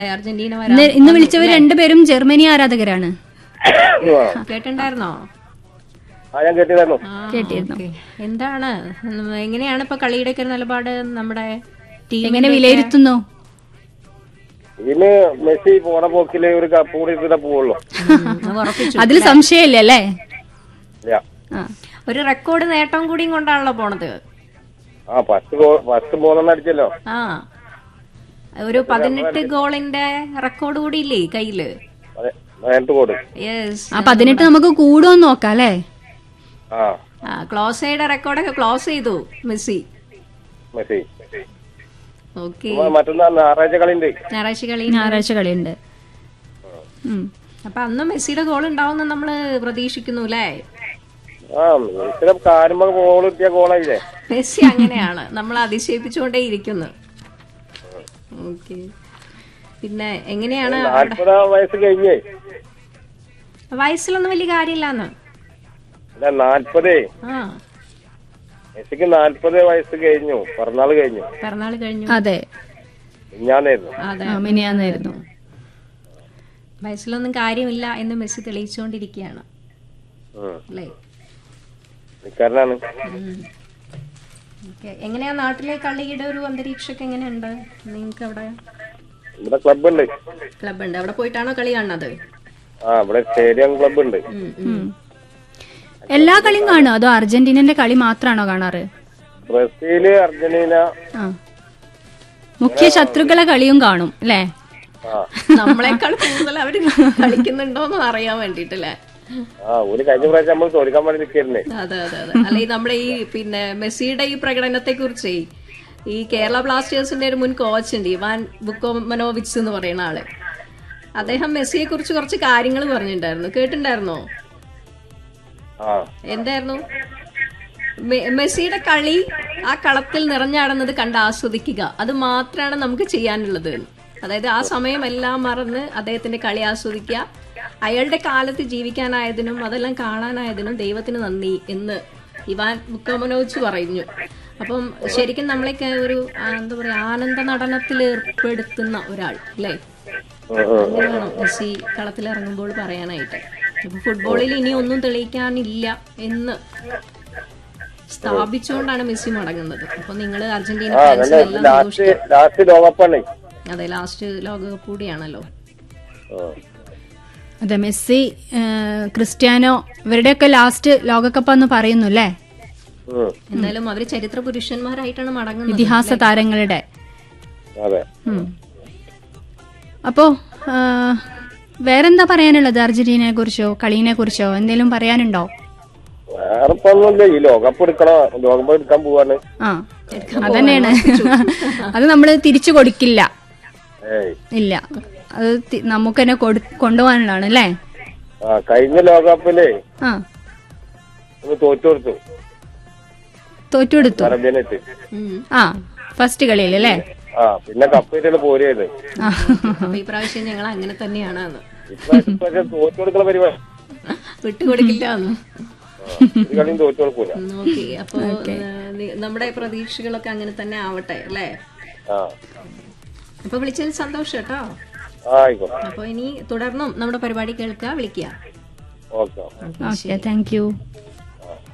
Argentina ഇന്ന് വരാൻ ഇന്ന് വിളിച്ചവർ രണ്ടുപേരും ജർമ്മനി ആരാധകരാണ് കേട്ടിണ്ടായിരുന്നോ ആ ഞാൻ കേട്ടിരുന്നു ആ, കേട്ടിരുന്നു. ഓക്കേ. എന്താണ് ഉം, എങ്ങനെയാണ് ഇപ്പൊ കളിയുടെ ഒക്കെ നിലപാട് നമ്മുടെ ടീം എങ്ങനെ വിലയിരുത്തുന്നു ഇതിന് മെസ്സി പോണ പോക്കില് ഒരു കപ്പ് കൂടി ഇട്ടിട്ടേ പോവുള്ളൂ ഉറപ്പിച്ചു അതിൽ സംശയമില്ല അല്ലേ ഇല്ല ആ ഒരു റെക്കോർഡ് നേട്ടം കൂടിയും കൊണ്ടാണല്ലോ പോണത് ആ ഫസ്റ്റ് ഗോൾ ഫസ്റ്റ് മൂന്നെണ്ണം അടിച്ചല്ലോ ആ ഒരു പതിനെട്ട് ഗോളിന്റെ റെക്കോർഡ് കൂടി ഇല്ലേ കയ്യില് അതെ നേരിട്ട് കോട് യെസ് ആ പതിനെട്ട് നമുക്ക് കൂടുമെന്ന് നോക്കാം അല്ലേ ആ ആ ക്ലോസയുടെ റെക്കോർഡൊക്കെ ക്ലോസ് ചെയ്തു മെസ്സി മെസ്സി ഓക്കെ ഇപ്പൊ മറ്റന്നാ ഞായറാഴ്ച കളിണ്ട് ഞായറാഴ്ച കളി ഞായറാഴ്ച കളിയുണ്ട് ഉം. അപ്പൊ അന്ന് മെസ്സിയുടെ ഗോൾ ഉണ്ടാവുമെന്ന് നമ്മള് പ്രതീക്ഷിക്കുന്നു അല്ലേ ആ മെസ്സിയുടെ കാലുമ്പോ ഗോൾ കിട്ടിയ ഗോളായില്ലേ മെസ്സി അങ്ങനെയാണ് നമ്മൾ അതിശയിപ്പിച്ചുകൊണ്ടേ ഇരിക്കുന്നു ഓക്കെ പിന്നെ എങ്ങനെയാണ് നാല്പതാം വയസ്സ് കഴിഞ്ഞേ വയസ്സിലൊന്നും വലിയ കാര്യമില്ലാന്ന് അല്ല നാല്പതേ ആ മെസ്സിക്ക് നാല്പത് വയസ്സ് കഴിഞ്ഞു പിറന്നാള് കഴിഞ്ഞു പിറന്നാൾ കഴിഞ്ഞു അതെ ഞാനായിരുന്നു അതെ ആ, മിനിയാന്നായിരുന്നു വയസ്സിലൊന്നും കാര്യമില്ല എന്ന് മെസ്സി തെളിയിച്ചുകൊണ്ടിരിക്കുകയാണ് അല്ലേ നിക്കാരനാണ് ഓക്കെ എങ്ങനെയാ നാട്ടിലെ കളിയുടെ ഒരു അന്തരീക്ഷമൊക്കെ എങ്ങനെയുണ്ട് നിങ്ങൾക്ക് അവിടെ ഇവിടെ ക്ലബ് ഉണ്ട് ക്ലബ് ഉണ്ട് അവിടെ പോയിട്ടാണോ കളി കാണുന്നത് ആ ഇവിടെ സ്റ്റേഡിയം ക്ലബ് ഉണ്ട് ഉം, ഉം. ഉം. എല്ലാ കളിയും കാണുമോ അതോ അർജന്റീനന്റെ കളി മാത്രമാണോ കാണാറ് ബ്രസീല് അർജന്റീന ആ മുഖ്യ ശത്രുക്കളെ കളിയും കാണും അല്ലേ ആ നമ്മളെക്കാൾ കൂടുതൽ അവര് കളിക്കുന്നുണ്ടോന്ന് അറിയാൻ വേണ്ടിട്ടല്ലേ ആ ഒരു കഴിഞ്ഞ പ്രാവശ്യം നമ്മൾ തോൽക്കാൻ വേണ്ടി നിൽക്കുന്നേ അതെ അതെ അതെ അല്ലെ നമ്മുടെ ഈ പിന്നെ മെസ്സിയുടെ ഈ പ്രകടനത്തെ കുറിച്ച് ഈ കേരള ബ്ലാസ്റ്റേഴ്സിന്റെ ഒരു മുൻ കോച്ച് ഉണ്ട് ഇവാൻ ബുക്കോമനോവിച്ച് എന്ന് പറയുന്ന ആള് അദ്ദേഹം മെസ്സിയെ കുറിച്ച് കുറച്ച് കാര്യങ്ങൾ പറഞ്ഞിട്ടുണ്ടായിരുന്നു കേട്ടിട്ടുണ്ടായിരുന്നോ ആ എന്തായിരുന്നു മെ- മെസ്സിയുടെ കളി ആ കളത്തിൽ നിറഞ്ഞാടുന്നത് കണ്ട് ആസ്വദിക്കുക അത് മാത്രമാണ് നമുക്ക് ചെയ്യാനുള്ളത് അതായത് ആ സമയം എല്ലാം മറന്ന് അദ്ദേഹത്തിന്റെ കളി ആസ്വദിക്കുക അയാളുടെ കാലത്ത് ജീവിക്കാനായതിനും അതെല്ലാം കാണാനായതിനും ദൈവത്തിന് നന്ദി എന്ന് ഇവാൻ മുക്കോമനോവിച്ച് പറഞ്ഞു അപ്പം ശരിക്കും നമ്മളെയൊക്കെ ഒരു ആ, എന്താ പറയാ ആനന്ദ നടനത്തിൽ ഏർപ്പെടുത്തുന്ന ഒരാൾ അല്ലേ ഉം, ഉം. അങ്ങനെ വേണം മെസ്സി കളത്തിൽ ഇറങ്ങുമ്പോൾ പറയാനായിട്ട് ഇപ്പൊ ഫുട്ബോളിൽ ഇനി ഒന്നും തെളിയിക്കാനില്ല എന്ന് സ്ഥാപിച്ചുകൊണ്ടാണ് മെസ്സി മടങ്ങുന്നത് അപ്പൊ നിങ്ങൾ അർജന്റീന ആ ഫാൻസ് അതന്നെ എല്ലാം ലാസ്റ്റ് സന്തോഷിക്കാം ലാസ്റ്റ് ലോകകപ്പാണ് അതെ ലാസ്റ്റ് ലോകകപ്പ് കൂടിയാണല്ലോ അതെ മെസ്സി ആ, ക്രിസ്ത്യാനോ ഇവരുടെയൊക്കെ ലാസ്റ്റ് ലോകകപ്പ് പറയുന്നു അല്ലേ എന്തായാലും അവര് ചരിത്ര പുരുഷന്മാരായിട്ടാണ് മടങ്ങുന്നത് ഇതിഹാസ താരങ്ങളുടെ അതെ ഉം. അപ്പോ ആ, വേറെന്താ പറയാനുള്ളത് അർജന്റീനയെ കുറിച്ചോ കളീനെ കുറിച്ചോ എന്തെങ്കിലും പറയാനുണ്ടോ വേറെ ഇപ്പൊ ഒന്നുമില്ല ഈ ലോകകപ്പ് എടുക്കണോ ലോകകപ്പ് എടുക്കാൻ പോവാണ് ആ അതന്നെയാണ് അത് നമ്മൾ തിരിച്ചു കൊടുക്കില്ല ഏയ് ഇല്ല അത് തി- നമുക്ക് തന്നെ കൊടു- കൊണ്ടുപോകാനുള്ളതാണ് അല്ലേ ആ കഴിഞ്ഞ ലോകകപ്പില് ആ ഒന്ന് തോറ്റു കൊടുത്തു തോറ്റുകൊടുത്തു അറബിയനായിട്ട് ഉം. ആ ഫസ്റ്റ് കളിയിൽ അല്ലേ ആ പിന്നെ കപ്പ് കിട്ടിയത് പോരെയത് ആ. അപ്പൊ ഈ പ്രാവശ്യം ഞങ്ങൾ അങ്ങനെ തന്നെയാണ് എന്ന് ഇപ്രാവശ്യം പക്ഷെ തോറ്റു കൊടുക്കുന്ന പരിപാടി വിട്ടുകൊടുക്കില്ല എന്ന് ആ, ഒരു കളിയും തോറ്റു കൊടുക്കൂല ഓക്കെ അപ്പൊ ഏഹ്, നി- നമ്മുടെ പ്രതീക്ഷകളൊക്കെ അങ്ങനെ തന്നെ ആവട്ടെ അല്ലേ ആ അപ്പൊ വിളിച്ചതിൽ സന്തോഷം കേട്ടോ ആ ആയിക്കോട്ടെ അപ്പൊ ഇനി തുടർന്നും നമ്മുടെ പരിപാടി കേൾക്കുക വിളിക്കുക ഓക്കെ ഓക്കെ താങ്ക് യു